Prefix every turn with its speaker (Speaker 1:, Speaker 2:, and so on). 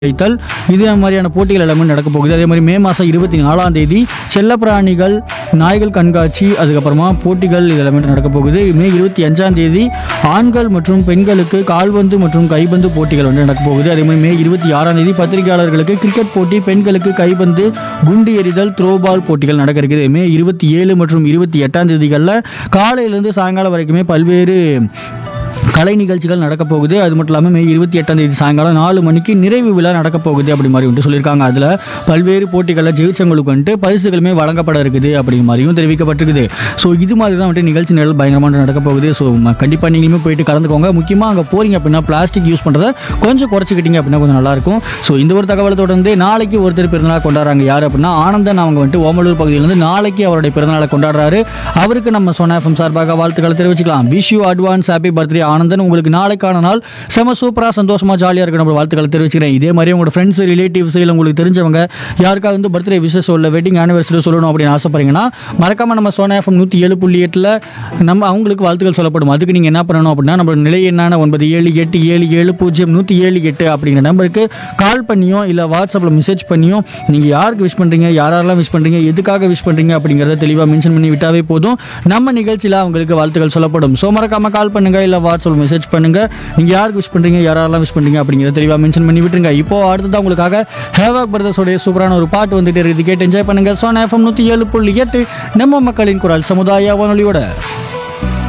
Speaker 1: வைத்தல் இது மாதிரியான போட்டிகள் எல்லாமே நடக்க போகுது அதே மாதிரி மே மாதம் இருபத்தி நாலாம் தேதி செல்லப்பிராணிகள் நாய்கள் கண்காட்சி அதுக்கப்புறமா போட்டிகள் இது எல்லாமே நடக்க போகுது மே இருபத்தி அஞ்சாம் தேதி ஆண்கள் மற்றும் பெண்களுக்கு கால்பந்து மற்றும் கைப்பந்து போட்டிகள் வந்து நடக்க போகுது அதே மாதிரி மே இருபத்தி ஆறாம் தேதி பத்திரிகையாளர்களுக்கு கிரிக்கெட் போட்டி பெண்களுக்கு கைப்பந்து குண்டு எறிதல் த்ரோபால் போட்டிகள் நடக்க இருக்குது மே இருபத்தி ஏழு மற்றும் இருபத்தி எட்டாம் தேதிகளில் காலையிலேருந்து சாயங்காலம் வரைக்குமே பல்வேறு கலை நிகழ்ச்சிகள் நடக்க போகுது அது மட்டும் இல்லாமல் மே இருபத்தி எட்டாம் தேதி சாயங்காலம் நாலு மணிக்கு நிறைவு விழா நடக்க போகுது அப்படி மாதிரி வந்துட்டு சொல்லியிருக்காங்க அதில் பல்வேறு போட்டிகளில் ஜெயிச்சவங்களுக்கு வந்துட்டு பரிசுகளுமே வழங்கப்பட இருக்குது அப்படி மாதிரியும் தெரிவிக்கப்பட்டிருக்குது ஸோ இது மாதிரி தான் வந்துட்டு நிகழ்ச்சி நிரல் பயங்கரமாக நடக்க போகுது ஸோ கண்டிப்பாக நீங்களுமே போயிட்டு கலந்துக்கோங்க முக்கியமாக அங்கே போறீங்க அப்படின்னா பிளாஸ்டிக் யூஸ் பண்ணுறத கொஞ்சம் குறைச்சிக்கிட்டீங்க அப்படின்னா கொஞ்சம் நல்லாயிருக்கும் ஸோ இந்த ஒரு தகவலை தொடர்ந்து நாளைக்கு ஒருத்தர் பிறந்தநாள் கொண்டாடுறாங்க யார் அப்படின்னா ஆனந்தன் அவங்க வந்துட்டு ஓமலூர் பகுதியிலேருந்து நாளைக்கு அவருடைய பிறந்தநாளை கொண்டாடுறாரு அவருக்கு நம்ம சோனா எஃப்எம் சார்பாக வாழ்த்துக்களை தெரிவிச்சுக்கலாம் wish you advance happy birthday Anandan உங்களுக்கு நாளைக்கான நாள் செம சூப்பராக சந்தோஷமா ஜாலியாக இருக்கு நம்ம வாழ்த்துக்களை தெரிவிச்சுக்கிறேன் இதே மாதிரி உங்களோட ஃப்ரெண்ட்ஸ் ரிலேட்டிவ்ஸ் இல்லை உங்களுக்கு தெரிஞ்சவங்க யாருக்காவது வந்து பர்த்டே விஷஸ் சொல்ல வெட்டிங் ஆனிவர்சரி சொல்லணும் அப்படின்னு ஆசைப்படுறீங்கன்னா மறக்காம நம்ம சோனா எஃப்எம் நூற்றி ஏழு புள்ளி எட்டில் நம்ம அவங்களுக்கு வாழ்த்துக்கள் சொல்லப்படும் அதுக்கு நீங்கள் என்ன பண்ணணும் அப்படின்னா நம்ம நிலை எண்ணான ஒன்பது ஏழு எட்டு ஏழு ஏழு பூஜ்ஜியம் நூற்றி ஏழு எட்டு அப்படிங்கிற நம்பருக்கு கால் பண்ணியோ இல்லை வாட்ஸ்அப்பில் மெசேஜ் பண்ணியோ நீங்கள் யாருக்கு விஷ் பண்ணுறீங்க யாரெல்லாம் விஷ் பண்ணுறீங்க எதுக்காக விஷ் பண்ணுறீங்க அப்படிங்கிறத தெளிவாக மென்ஷன் பண்ணி விட்டாவே போதும் நம்ம நிகழ்ச்சியில் அவங்களுக்கு வாழ்த்துக்கள் சொல்லப்படும் ஸோ மறக்காம கால் பண்ணுங்க இல்லை வாட்ஸ்அப் மெசேஜ் பண்ணுங்க நீங்கள் யாருக்கு விஷ் பண்ணுறீங்க யாரெல்லாம் விஷ் பண்ணுறீங்க அப்படிங்கிறத தெளிவாக மென்ஷன் பண்ணி விட்டுருங்க இப்போ அடுத்ததான் உங்களுக்காக ஹேவாக் பிரதர்ஸோடைய சூப்பரான ஒரு பாட்டு வந்துட்டு இருக்குது கேட்டு என்ஜாய் பண்ணுங்க சோனா எஃப்எம் நூற்றி ஏழு புள்ளி எட்டு நம்ம மக்களின் குரல் சமுதாய வானொலியோட